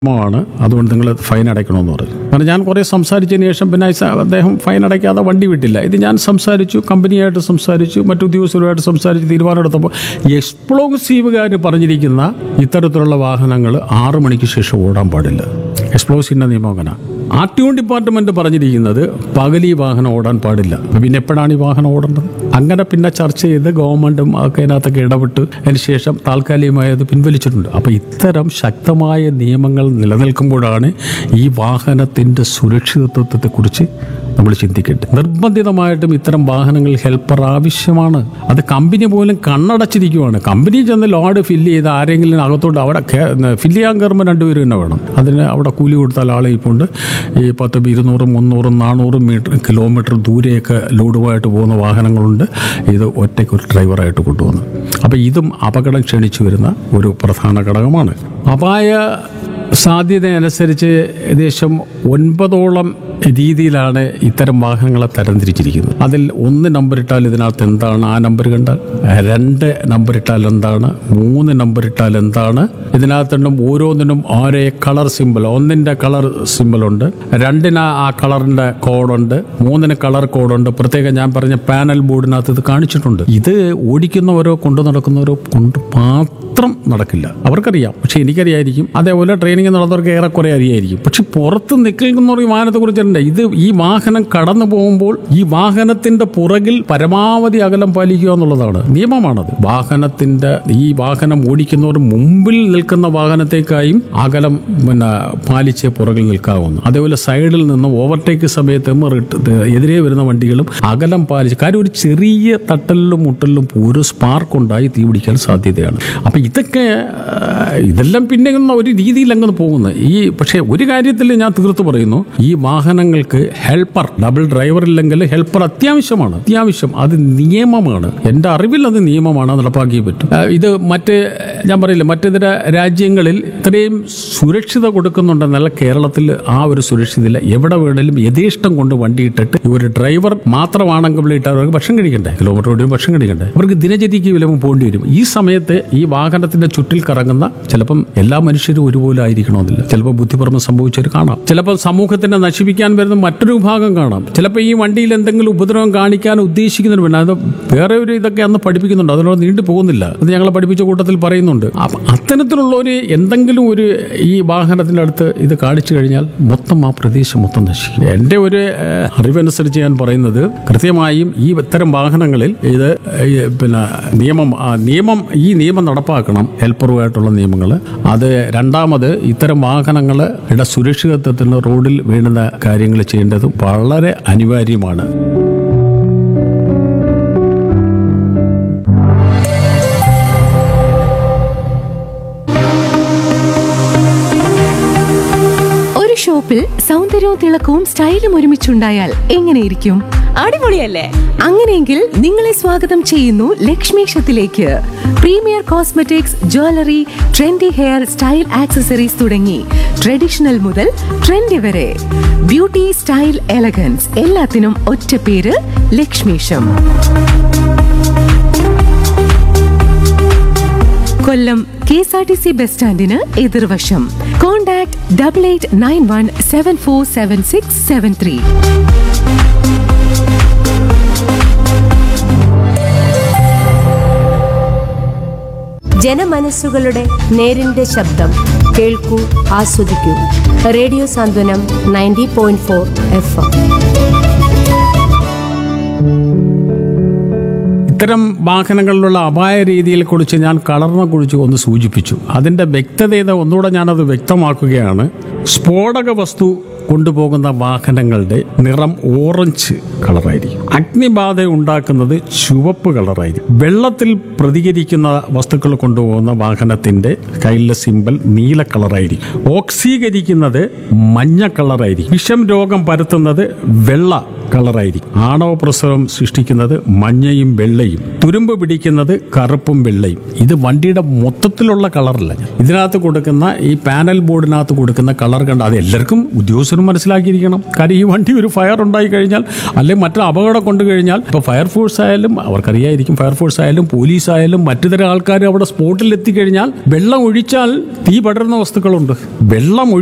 ആണ് അതുകൊണ്ട് നിങ്ങൾ ഫൈൻ അടയ്ക്കണമെന്ന് പറഞ്ഞു കാരണം ഞാൻ കുറേ സംസാരിച്ചതിന് ശേഷം പിന്നെ ഐസ- അദ്ദേഹം ഫൈൻ അടയ്ക്കാതെ വണ്ടി വിട്ടില്ല ഇത് ഞാൻ സംസാരിച്ചു കമ്പനിയായിട്ട് സംസാരിച്ചു മറ്റു ഉദ്യോഗസ്ഥരുമായിട്ട് സംസാരിച്ച് തീരുമാനമെടുത്തപ്പോൾ എക്സ്പ്ലോസീവുകാർ പറഞ്ഞിരിക്കുന്ന ഇത്തരത്തിലുള്ള വാഹനങ്ങൾ ആറ് മണിക്ക് ശേഷം ഓടാൻ പാടില്ല എക്സ്പ്ലോസീവിൻ്റെ നിയമം അങ്ങനെ ആർ ടി ഒ ഡിപ്പാർട്ട്മെന്റ് പറഞ്ഞിരിക്കുന്നത് പകൽ ഈ വാഹനം ഓടാൻ പാടില്ല അപ്പൊ പിന്നെ എപ്പോഴാണ് ഈ വാഹനം ഓടേണ്ടത് അങ്ങനെ പിന്നെ ചർച്ച ചെയ്ത് ഗവൺമെന്റും ഒക്കെ അതിനകത്തൊക്കെ ഇടപെട്ട് അതിന് ശേഷം താൽക്കാലികമായി അത് പിൻവലിച്ചിട്ടുണ്ട് അപ്പോൾ ഇത്തരം ശക്തമായ നിയമങ്ങൾ നിലനിൽക്കുമ്പോഴാണ് ഈ വാഹനത്തിൻ്റെ സുരക്ഷിതത്വത്തെക്കുറിച്ച് നമ്മൾ ചിന്തിക്കേണ്ടത് നിർബന്ധിതമായിട്ടും ഇത്തരം വാഹനങ്ങളിൽ ഹെൽപ്പർ ആവശ്യമാണ് അത് കമ്പനി പോലും കണ്ണടച്ചിരിക്കുവാണ് കമ്പനി ചെന്ന് ലോഡ് ഫില്ല് ചെയ്ത് ആരെങ്കിലും അകത്തോട്ട് അവിടെ ഫില്ല് ചെയ്യാൻ കയറുമ്പോൾ രണ്ടുപേരും തന്നെ വേണം അതിന് അവിടെ കൂലി കൊടുത്താൽ ആളെ ഇപ്പോണ്ട് ഈ പത്ത് ഇരുന്നൂറും മുന്നൂറും നാനൂറും മീറ്റർ കിലോമീറ്റർ ദൂരെയൊക്കെ ലോഡുമായിട്ട് പോകുന്ന വാഹനങ്ങളുണ്ട് ഇത് ഒറ്റയ്ക്ക് ഒരു ഡ്രൈവറായിട്ട് കൊണ്ടുപോകുന്നു അപ്പോൾ ഇതും അപകടം ക്ഷണിച്ചു വരുന്ന ഒരു പ്രധാന ഘടകമാണ് അപായ സാധ്യത അനുസരിച്ച് ഏകദേശം ഒൻപതോളം രീതിയിലാണ് ഇത്തരം വാഹനങ്ങളെ തരംതിരിച്ചിരിക്കുന്നത് അതിൽ ഒന്ന് നമ്പർ ഇട്ടാൽ ഇതിനകത്ത് എന്താണ് ആ നമ്പർ കണ്ടാൽ രണ്ട് നമ്പർ ഇട്ടാൽ എന്താണ് മൂന്ന് നമ്പർ ഇട്ടാൽ എന്താണ് ഇതിനകത്തുണ്ടും ഓരോന്നിനും ഓരോ കളർ സിമ്പിൾ ഒന്നിൻ്റെ കളർ സിമ്പിളുണ്ട് രണ്ടിന് ആ കളറിൻ്റെ കോഡുണ്ട് മൂന്നിന് കളർ കോഡുണ്ട് പ്രത്യേകം ഞാൻ പറഞ്ഞ പാനൽ ബോർഡിനകത്ത് ഇത് കാണിച്ചിട്ടുണ്ട് ഇത് ഓടിക്കുന്നവരോ കൊണ്ടു നടക്കുന്നവരോ കൊണ്ട് മാത്രം നടക്കില്ല അവർക്കറിയാം പക്ഷെ എനിക്കറിയായിരിക്കും അതേപോലെ ട്രെയിനിങ് നടന്നവർക്ക് ഏറെക്കുറെ അറിയായിരിക്കും പക്ഷെ പുറത്ത് നിൽക്കുന്നവർ ഈ വാഹനത്തെ കുറിച്ചിട്ടുണ്ട് ഇത് ഈ വാഹനം കടന്നു പോകുമ്പോൾ ഈ വാഹനത്തിന്റെ പുറകിൽ പരമാവധി അകലം പാലിക്കുക എന്നുള്ളതാണ് നിയമമാണത് വാഹനത്തിന്റെ ഈ വാഹനം ഓടിക്കുന്നവർ മുമ്പിൽ നിൽക്കുന്ന വാഹനത്തെക്കായും അകലം പിന്നെ പാലിച്ച് പുറകിൽ നിൽക്കാവുന്നു അതേപോലെ സൈഡിൽ നിന്ന് ഓവർടേക്ക് സമയത്ത് റിട്ട് എതിരെ വരുന്ന വണ്ടികളും അകലം പാലിച്ച് കാര്യം ഒരു ചെറിയ തട്ടലിലും മുട്ടലിലും ഒരു സ്പാർക്ക് ഉണ്ടായി തീ പിടിക്കാൻ സാധ്യതയാണ് അപ്പൊ ഇതൊക്കെ ആ, ഇതെല്ലാം പിന്നെ ഇങ്ങനെ ഒരു രീതിയിൽ അങ്ങ് പോകുന്നത് ഈ പക്ഷേ ഒരു കാര്യത്തിൽ ഞാൻ തീർത്തു പറയുന്നു ഈ വാഹനങ്ങൾക്ക് ഹെൽപ്പർ ഡബിൾ ഡ്രൈവർ ഇല്ലെങ്കിൽ ഹെൽപ്പർ അത്യാവശ്യമാണ് അത്യാവശ്യം അത് നിയമമാണ് എൻ്റെ അറിവിൽ അത് നിയമമാണ് നടപ്പാക്കിയേ പറ്റും ആ, ഇത് മറ്റ് ഞാൻ പറയില്ല മറ്റിതര രാജ്യങ്ങളിൽ ഇത്രയും സുരക്ഷിത കൊടുക്കുന്നുണ്ടെന്നല്ല കേരളത്തിൽ ആ ഒരു സുരക്ഷിതയില്ല എവിടെ വേണേലും യഥേഷ്ടം കൊണ്ട് വണ്ടി ഇട്ടിട്ട് ഒരു ഡ്രൈവർ മാത്രമാണെങ്കിൽ ഇട്ട് അവർക്ക് ഭക്ഷണം കഴിക്കണ്ടേ കിലോമീറ്റർ ഓടി ഭക്ഷണം കഴിക്കണ്ടേ അവർക്ക് ദിനചര്യക്ക് വിലവും പോകേണ്ടി വരും ഈ സമയത്ത് ഈ വാഹനത്തിന്റെ ചുറ്റിൽ കറങ്ങുന്ന ചിലപ്പം എല്ലാ മനുഷ്യരും ഒരുപോലെ ആയിരിക്കണമെന്നില്ല ചിലപ്പോൾ ബുദ്ധിപരമം സംഭവിച്ചവർ കാണാം ചിലപ്പോൾ സമൂഹത്തിനെ നശിപ്പിക്കാൻ വരുന്ന മറ്റൊരു വിഭാഗം കാണാം ചിലപ്പോൾ ഈ വണ്ടിയിൽ എന്തെങ്കിലും ഉപദ്രവം കാണിക്കാൻ ഉദ്ദേശിക്കുന്നതിന് വേണ്ടി അത് വേറെ ഒരു ഇതൊക്കെ അന്ന് പഠിപ്പിക്കുന്നുണ്ട് അതിനോട് നീണ്ടു പോകുന്നില്ല അത് ഞങ്ങളെ പഠിപ്പിച്ച കൂട്ടത്തിൽ പറയുന്നുണ്ട് അപ്പൊ അത്തരത്തിലുള്ള ഒരു എന്തെങ്കിലും ഒരു ഈ വാഹനത്തിന്റെ അടുത്ത് ഇത് കാണിച്ചു കഴിഞ്ഞാൽ മൊത്തം ആ പ്രദേശം മൊത്തം നശിക്കും എൻ്റെ ഒരു ഏഹ്, അറിവനുസരിച്ച് ഞാൻ പറയുന്നത് കൃത്യമായും ഈ ഇത്തരം വാഹനങ്ങളിൽ ഇത് ഈ പിന്നെ നിയമം ആ നിയമം ഈ നിയമം നടപ്പാക്കണം ഹെൽപ്പറുമായിട്ടുള്ള നിയമങ്ങൾ അത് രണ്ടാമത് ഇത്തരം വാഹനങ്ങളുടെ സുരക്ഷിതത്വത്തിന് റോഡിൽ വീഴുന്ന കാര്യങ്ങൾ ചെയ്യേണ്ടത് വളരെ അനിവാര്യമാണ് ഒരു ഷോപ്പിൽ സൗന്ദര്യവും തിളക്കവും സ്റ്റൈലും ഒരുമിച്ചുണ്ടായാൽ എങ്ങനെയിരിക്കും അടിപൊളിയല്ലേ അങ്ങനെയെങ്കിൽ നിങ്ങളെ സ്വാഗതം ചെയ്യുന്നു ലക്ഷ്മീഷത്തിലേക്ക് premier cosmetics jewellery trendy hair style accessories തുടങ്ങി ട്രഡീഷണൽ മുതൽ ട്രെൻഡി വരെ ബ്യൂട്ടി സ്റ്റൈൽ എലഗൻസ് എല്ലാത്തിനും ഒറ്റ പേര് Lakshmisham Kollam K S R T C bus സ്റ്റാൻഡിന് എതിർവശം contact double eight nine one seven four seven six seven three ജനമനസ്സുകളുടെ നേരിന്റെ ശബ്ദം കേൾക്കൂ ആസ്വദിക്കൂ radio Santhwanam ninety point four F M ഇത്തരം വാഹനങ്ങളിലുള്ള അപായ രീതിയെ കുറിച്ച് ഞാൻ കളറിനെ കുറിച്ച് ഒന്ന് സൂചിപ്പിച്ചു അതിൻ്റെ വ്യക്തതയുടെ ഒന്നുകൂടെ ഞാനത് വ്യക്തമാക്കുകയാണ് സ്ഫോടക വസ്തു കൊണ്ടുപോകുന്ന വാഹനങ്ങളുടെ നിറം ഓറഞ്ച് കളറായിരിക്കും അഗ്നിബാധ ഉണ്ടാക്കുന്നത് ചുവപ്പ് കളറായിരിക്കും വെള്ളത്തിൽ പ്രതികരിക്കുന്ന വസ്തുക്കൾ കൊണ്ടുപോകുന്ന വാഹനത്തിന്റെ കയ്യിലെ സിമ്പൽ നീല കളറായിരിക്കും ഓക്സീകരിക്കുന്നത് മഞ്ഞ കളറായിരിക്കും വിഷം രോഗം പരത്തുന്നത് വെള്ള കളറായിരിക്കും ആണവ പ്രസവം സൃഷ്ടിക്കുന്നത് മഞ്ഞയും വെള്ളയും തുരുമ്പ് പിടിക്കുന്നത് കറുപ്പും വെള്ളയും ഇത് വണ്ടിയുടെ മൊത്തത്തിലുള്ള കളറല്ല ഇതിനകത്ത് കൊടുക്കുന്ന ഈ പാനൽ ബോർഡിനകത്ത് കൊടുക്കുന്ന കളർ കളർ കണ്ട അത് എല്ലാവർക്കും ഉദ്യോഗസ്ഥരും മനസ്സിലാക്കിയിരിക്കണം കാര്യം ഈ വണ്ടി ഒരു ഫയർ ഉണ്ടായി കഴിഞ്ഞാൽ അല്ലെങ്കിൽ മറ്റു അപകടം കൊണ്ടു കഴിഞ്ഞാൽ ഇപ്പോൾ ഫയർഫോഴ്സ് ആയാലും അവർക്കറിയായിരിക്കും ഫയർഫോഴ്സ് ആയാലും പോലീസ് ആയാലും മറ്റു തരം ആൾക്കാർ അവിടെ സ്പോട്ടിൽ എത്തിക്കഴിഞ്ഞാൽ വെള്ളം ഒഴിച്ചാൽ തീ പടരുന്ന വസ്തുക്കളുണ്ട് വെള്ളം ഒഴി